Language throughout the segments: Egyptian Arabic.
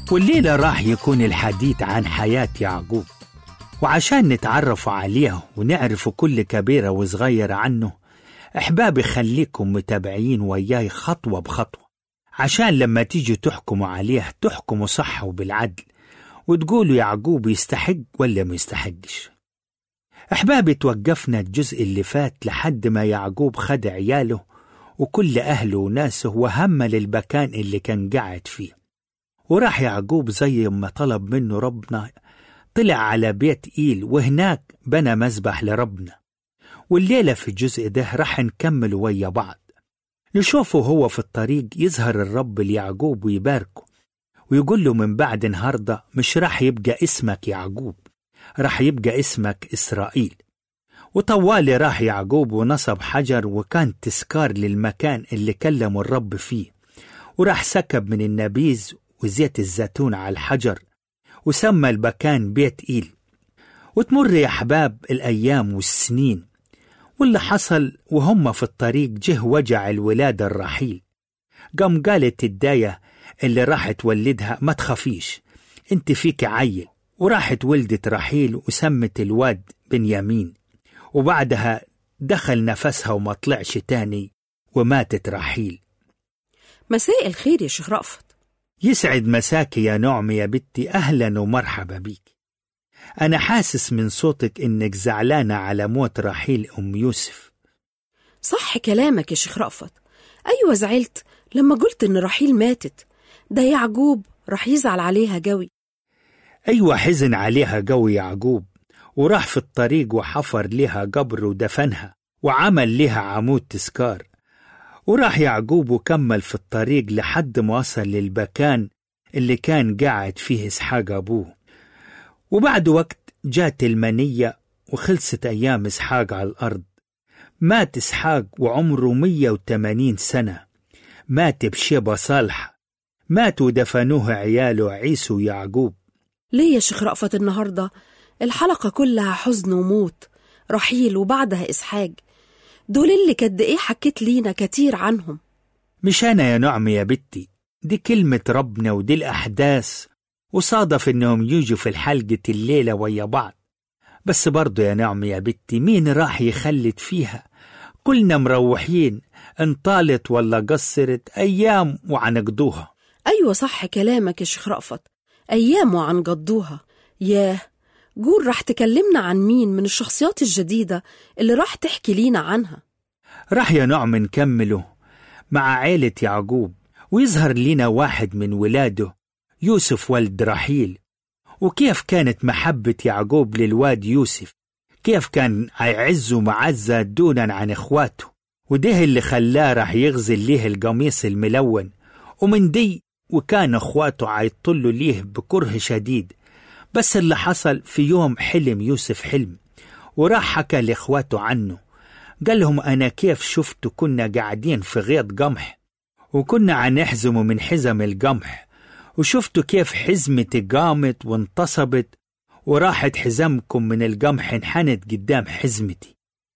والليلة راح يكون الحديث عن حياة يعقوب وعشان نتعرف عليه ونعرف كل كبيرة وصغيرة عنه أحبابي خليكم متابعين وياي خطوة بخطوة عشان لما تيجوا تحكموا عليه تحكموا صح وبالعدل وتقولوا يعقوب يستحق ولا ما يستحقش أحبابي توقفنا الجزء اللي فات لحد ما يعقوب خد عياله وكل أهله وناسه وهم للمكان اللي كان قاعد فيه وراح يعقوب زي ما طلب منه ربنا طلع على بيت إيل وهناك بنى مذبح لربنا والليلة في الجزء ده راح نكمل ويا بعض نشوفه هو في الطريق يظهر الرب ليعقوب ويباركه ويقول له من بعد النهاردة مش راح يبقى اسمك يعقوب راح يبقى اسمك إسرائيل وطوالي راح يعقوب ونصب حجر وكان تذكار للمكان اللي كلمه الرب فيه وراح سكب من النبيذ وزيت الزيتون على الحجر وسمى المكان بيت إيل وتمر يا أحباب الأيام والسنين واللي حصل وهم في الطريق جه وجع الولادة الرحيل قام قالت الداية اللي راح تولدها ما تخافيش انت فيك عيل وراحت ولدت رحيل وسمت الواد بنيامين وبعدها دخل نفسها وما طلعش تاني وماتت رحيل مساء الخير يا شيخ رأفت يسعد مساكي يا نعم يا بنتي أهلا ومرحبا بيك أنا حاسس من صوتك إنك زعلانة على موت رحيل أم يوسف صح كلامك يا شيخ رأفت أيوة زعلت لما قلت إن رحيل ماتت ده يعقوب راح يزعل عليها جوي أيوة حزن عليها قوي يعقوب وراح في الطريق وحفر لها قبر ودفنها وعمل لها عمود تذكار وراح يعقوب وكمل في الطريق لحد ما وصل للمكان اللي كان قاعد فيه إسحاق أبوه وبعد وقت جات المنية وخلصت أيام إسحاق على الأرض مات إسحاق وعمره 180 سنة مات بشيبة صالحة مات ودفنوه عياله عيسو ويعقوب ليه يا شيخ رأفت النهاردة الحلقة كلها حزن وموت رحيل وبعدها إسحاق دول اللي قد إيه حكيت لينا كتير عنهم مش أنا يا نعم يا بنتي دي كلمة ربنا ودي الأحداث وصادف إنهم يجوا في الحلقة الليلة ويا بعض بس برضو يا نعم يا بنتي مين راح يخلد فيها كلنا مروحين ان طالت ولا قصرت أيام وعنقضوها أيوة صح كلامك يا شيخ رأفت أيام وعن قضوها ياه قول راح تكلمنا عن مين من الشخصيات الجديدة اللي راح تحكي لينا عنها راح يا نعم نكمله مع عيلة يعقوب ويظهر لنا واحد من ولاده يوسف ولد رحيل وكيف كانت محبة يعقوب للواد يوسف كيف كان يعزه معزة دونا عن إخواته وده اللي خلاه راح يغزل ليه القميص الملون ومن دي وكان إخواته عيطلوا ليه بكره شديد بس اللي حصل في يوم حلم يوسف حلم وراح حكى لإخواته عنه قال لهم أنا كيف شفت كنا قاعدين في غيط قمح وكنا عنحزم من حزم القمح وشفتوا كيف حزمتي قامت وانتصبت وراحت حزمكم من القمح انحنت قدام حزمتي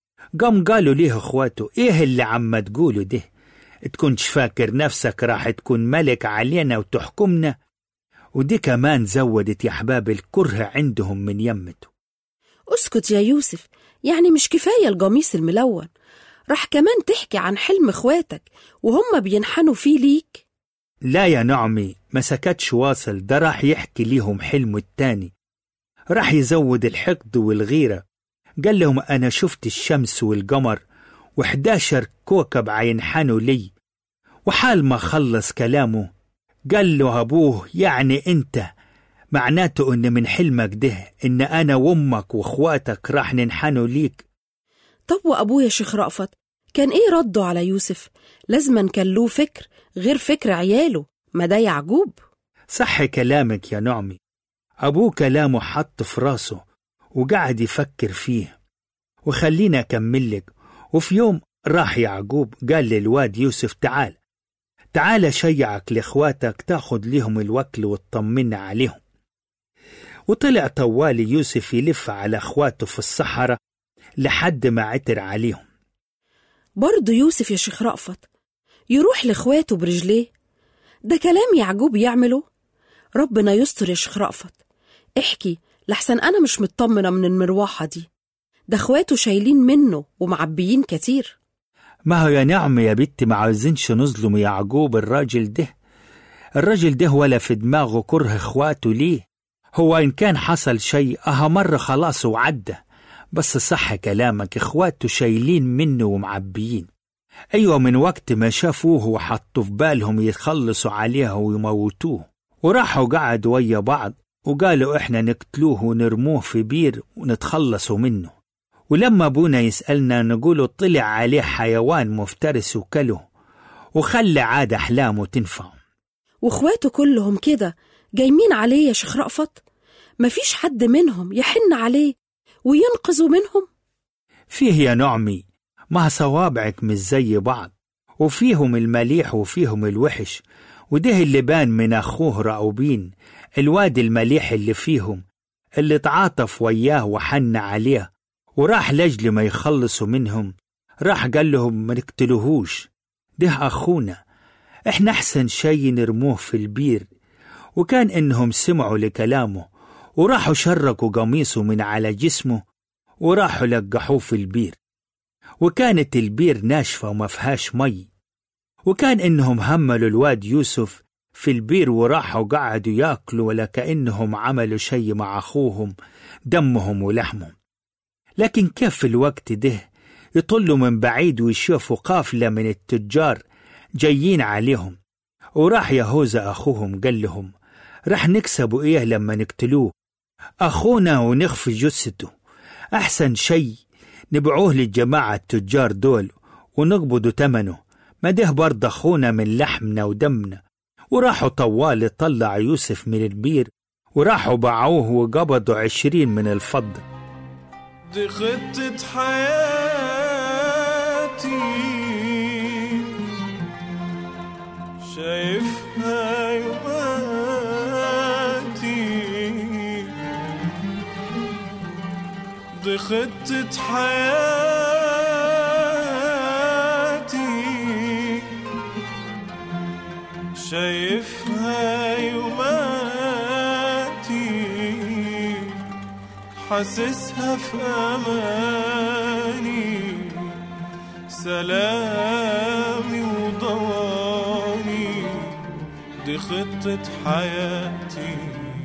قام قالوا ليه اخواته ايه اللي عم تقولوا ده تكونش فاكر نفسك راح تكون ملك علينا وتحكمنا ودي كمان زودت يا احباب الكره عندهم من يمته اسكت يا يوسف يعني مش كفاية القميص الملون راح كمان تحكي عن حلم اخواتك وهم بينحنوا فيه ليك لا يا نعمي ما سكتش واصل ده راح يحكي ليهم حلمه التاني راح يزود الحقد والغيرة قال لهم أنا شفت الشمس والقمر وحداشر كوكب عينحنوا لي وحال ما خلص كلامه قال له أبوه يعني أنت معناته إن من حلمك ده إن أنا وأمك وأخواتك راح ننحنوا ليك طب وأبويا شيخ رأفت كان إيه رده على يوسف لازما كان له فكر غير فكر عياله ما ده يعقوب صح كلامك يا نعمي أبوه كلامه حط في راسه وقعد يفكر فيه وخلينا أكملك وفي يوم راح يعقوب قال للواد يوسف تعال تعال شيعك لإخواتك تاخد لهم الوكل وتطمنا عليهم وطلع طوالي يوسف يلف على إخواته في الصحراء لحد ما عتر عليهم برضه يوسف يا شيخ رأفت يروح لإخواته برجليه ده كلام يعقوب يعمله ربنا يستر يا شيخ رأفت احكي لحسن أنا مش مطمنة من المروحة دي ده اخواته شايلين منه ومعبيين كتير ما هو يا نعم يا بنتي ما عاوزينش نظلم يعقوب الراجل ده الراجل ده ولا في دماغه كره اخواته ليه هو إن كان حصل شيء أها مرة خلاص وعدى بس صح كلامك اخواته شايلين منه ومعبيين أيوة من وقت ما شافوه وحطوا في بالهم يتخلصوا عليه ويموتوه وراحوا قعدوا ويا بعض وقالوا إحنا نقتلوه ونرموه في بير ونتخلصوا منه ولما أبونا يسألنا نقوله طلع عليه حيوان مفترس وكله وخلى عاد أحلامه تنفع واخواته كلهم كده جايمين عليه يا شيخ رأفت مفيش حد منهم يحن عليه وينقذوا منهم فيه يا نعمي ما صوابعك مش زي بعض وفيهم المليح وفيهم الوحش وده اللي بان من أخوه رأوبين الواد المليح اللي فيهم اللي تعاطف وياه وحن عليه وراح لجل ما يخلصوا منهم راح قال لهم ما نقتلوهوش ده أخونا احنا أحسن شي نرموه في البير وكان إنهم سمعوا لكلامه وراحوا شركوا قميصه من على جسمه وراحوا لقحوه في البير وكانت البير ناشفة وما فيهاش مي وكان إنهم هملوا الواد يوسف في البير وراحوا قعدوا ياكلوا ولا كأنهم عملوا شي مع أخوهم دمهم ولحمهم لكن كيف في الوقت ده يطلوا من بعيد ويشوفوا قافلة من التجار جايين عليهم وراح يهوذا أخوهم قال لهم راح نكسبوا إيه لما نقتلوه أخونا ونخفي جثته أحسن شي نبيعوه للجماعة التجار دول ونقبضوا تمنه ما ده برضه أخونا من لحمنا ودمنا وراحوا طوال طلع يوسف من البير وراحوا باعوه وقبضوا عشرين من الفضة دي خطة حياتي شايفها يوماتي دي خطة حياتي شايفها يوماتي حاسسها في أماني سلامي وضواني دي خطة حياتي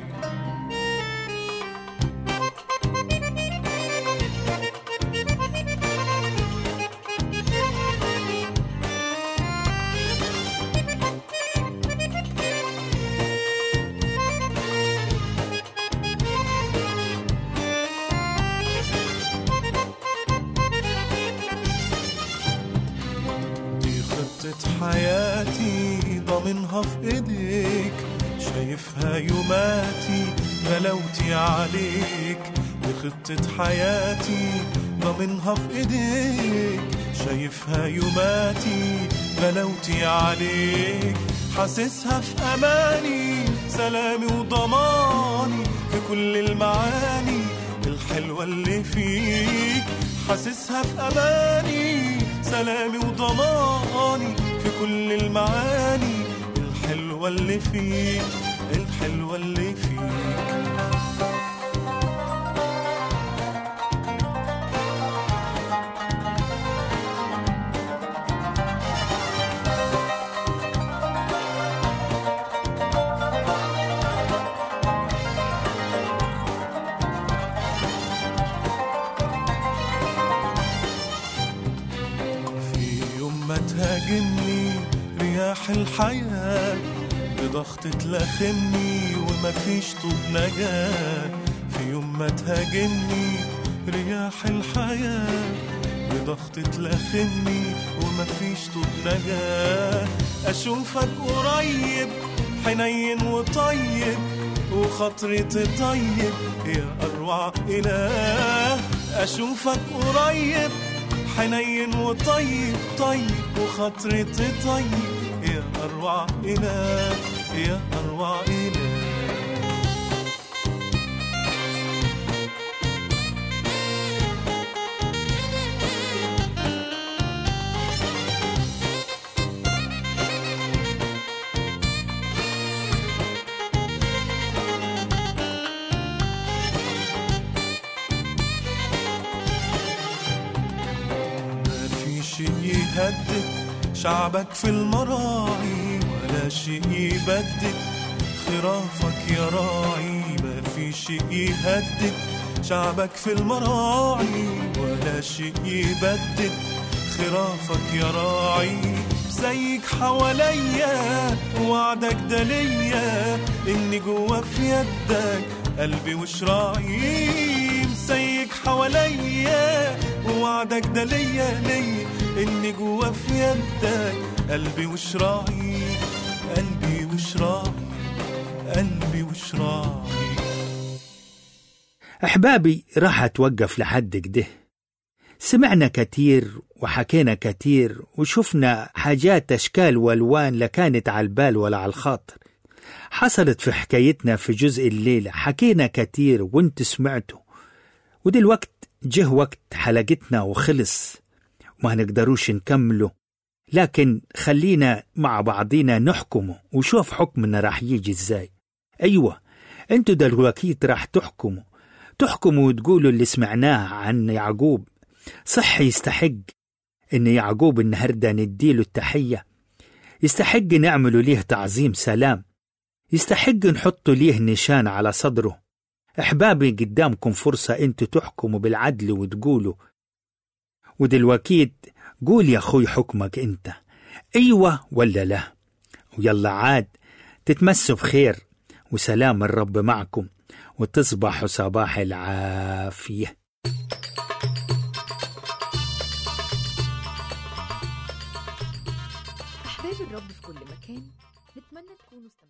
دي خطة حياتي ضامنها في ايديك شايفها يوماتي غلاوتي عليك دي خطة حياتي ضامنها في ايديك شايفها يوماتي غلاوتي عليك حاسسها في اماني سلامي وضماني في كل المعاني الحلوة اللي فيك حاسسها في اماني سلامي وضماني في كل المعاني الحلوة اللي فيك الحلوة اللي فيك في يوم ما تهاجمني رياح الحياة بضغط تلخمني ومفيش طوب نجاة في يوم ما تهاجمني رياح الحياة بضغط تلخمني ومفيش طوب نجاة أشوفك قريب حنين وطيب وخاطري تطيب يا أروع إله أشوفك قريب حنين وطيب طيب وخاطري تطيب يا أروع إله يا أروع إله شعبك في المراعي ولا شيء يبدد خرافك يا راعي ما في شيء يهدد شعبك في المراعي ولا شيء يبدد خرافك يا راعي زيك حواليا وعدك ده ليا اني جوا في يدك قلبي وشراعي زيك حواليا وعدك ده ليا ليا اني جوا في يدك قلبي وشراعي قلبي وشراعي قلبي وشراعي أحبابي راح أتوقف لحد كده سمعنا كتير وحكينا كتير وشفنا حاجات أشكال وألوان لا كانت على البال ولا على الخاطر حصلت في حكايتنا في جزء الليلة حكينا كتير وانت سمعته ودلوقت جه وقت حلقتنا وخلص ما نقدروش نكمله لكن خلينا مع بعضينا نحكمه وشوف حكمنا راح يجي ازاي ايوه انتوا دلوقتي راح تحكموا تحكموا وتقولوا اللي سمعناه عن يعقوب صح يستحق ان يعقوب النهارده نديله التحيه يستحق نعملوا ليه تعظيم سلام يستحق نحط ليه نشان على صدره احبابي قدامكم فرصه انتوا تحكموا بالعدل وتقولوا ودلوقتي قول يا اخوي حكمك انت ايوه ولا لا ويلا عاد تتمسوا بخير وسلام الرب معكم وتصبحوا صباح العافيه أحباب الرب في كل مكان نتمنى تكونوا استمتعتوا